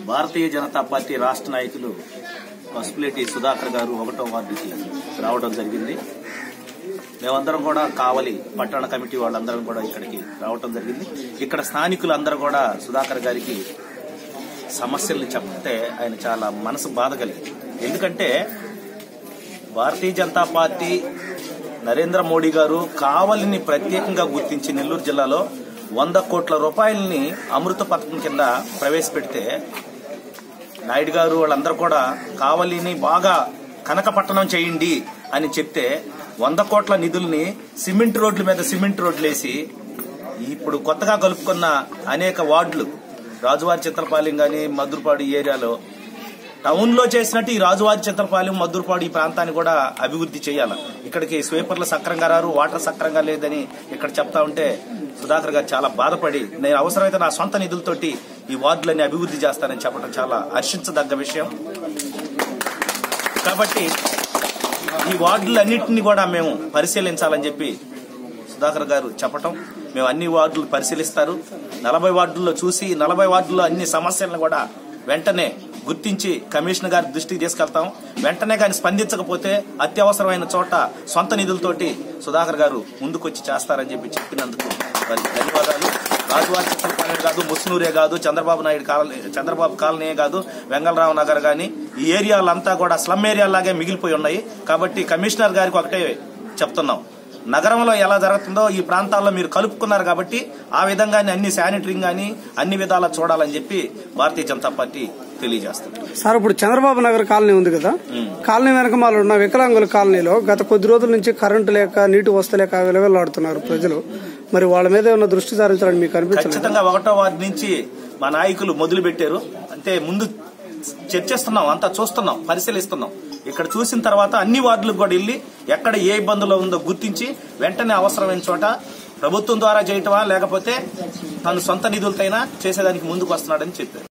భారతీయ Janata party రాష్ట్ర నాయకులు పసుపులేటి సుధాకర్ గారు ఒకటో వార్డుకి రావడం జరిగింది మేమందరం కూడా కావలి పట్టణ కమిటీ వాళ్ళందరం కూడా ఇక్కడికి రావడం జరిగింది ఇక్కడ స్థానికులందరూ కూడా సుధాకర్ గారికి సమస్యల్ని చెప్తే ఆయన చాలా మనసు బాధ కలిగింది ఎందుకంటే భారతీయ జనతా పార్టీ నరేంద్ర మోడీ గారు కావలిని ప్రత్యేకంగా గుర్తించి నెల్లూరు జిల్లాలో వంద కోట్ల రూపాయలని అమృత పథకం కింద ప్రవేశపెడితే నాయుడు గారు వాళ్ళందరూ కూడా కావలిని బాగా కనకపట్టణం చేయండి అని చెప్తే వంద కోట్ల నిధుల్ని సిమెంట్ రోడ్ల మీద సిమెంట్ రోడ్లు వేసి ఇప్పుడు కొత్తగా కలుపుకున్న అనేక వార్డులు రాజువారి చిత్రపాలెం గాని మధురపాడు ఏరియాలో టౌన్ లో చేసినట్టు ఈ రాజువారి చిత్రపాలెం మధురపాడు ఈ ప్రాంతాన్ని కూడా అభివృద్ధి చేయాలి ఇక్కడికి స్వీపర్లు సక్రంగా రారు వాటర్ సక్రంగా లేదని ఇక్కడ చెప్తా ఉంటే సుధాకర్ గారు చాలా బాధపడి నేను అవసరమైతే నా సొంత నిధులతోటి ఈ వార్డులన్నీ అభివృద్ధి చేస్తానని చెప్పడం చాలా హర్షించదగ్గ విషయం కాబట్టి ఈ వార్డులన్నింటినీ కూడా మేము పరిశీలించాలని చెప్పి సుధాకర్ గారు చెప్పటం మేము అన్ని వార్డులు పరిశీలిస్తారు నలభై వార్డుల్లో చూసి నలభై వార్డుల్లో అన్ని సమస్యలను కూడా వెంటనే గుర్తించి కమిషనర్ గారి దృష్టికి తీసుకెళ్తాం వెంటనే కానీ స్పందించకపోతే అత్యవసరమైన చోట సొంత నిధులతోటి సుధాకర్ గారు ముందుకొచ్చి చేస్తారని చెప్పి చెప్పినందుకు వారికి ధన్యవాదాలు రాజువారి చిత్రపాలెం కాదు ముస్నూరే కాదు చంద్రబాబు నాయుడు కాలనీ చంద్రబాబు కాలనీ కాదు వెంగళరావు నగర్ గాని ఈ ఏరియాలంతా కూడా స్లమ్ ఏరియాలాగే మిగిలిపోయి ఉన్నాయి కాబట్టి కమిషనర్ గారికి ఒకటే చెప్తున్నాం నగరంలో ఎలా జరుగుతుందో ఈ ప్రాంతాల్లో మీరు కలుపుకున్నారు కాబట్టి ఆ విధంగానే అన్ని శానిటరింగ్ గాని అన్ని విధాలా చూడాలని చెప్పి భారతీయ జనతా పార్టీ తెలియజేస్తుంది సార్ ఇప్పుడు చంద్రబాబు నగర్ కాలనీ ఉంది కదా కాలనీ వెనక మాలో ఉన్న వికలాంగుల కాలనీలో గత కొద్ది రోజుల నుంచి కరెంటు లేక నీటి వస్తలేక విలవిల్లాడుతున్నారు ప్రజలు మరి వాళ్ళ మీద ఏమైనా దృష్టి సారించాలని మీకు అనిపించలేదు ఖచ్చితంగా ఒకటో వార్డు నుంచి మా నాయకులు మొదలు పెట్టారు అంటే ముందు చర్చిస్తున్నాం అంతా చూస్తున్నాం పరిశీలిస్తున్నాం ఇక్కడ చూసిన తర్వాత అన్ని వార్డులకు కూడా వెళ్ళి ఎక్కడ ఏ ఇబ్బందులు ఉందో గుర్తించి వెంటనే అవసరమైన చోట ప్రభుత్వం ద్వారా చేయటమా లేకపోతే తన సొంత నిధులతైనా చేసేదానికి ముందుకు వస్తున్నాడని చెప్పారు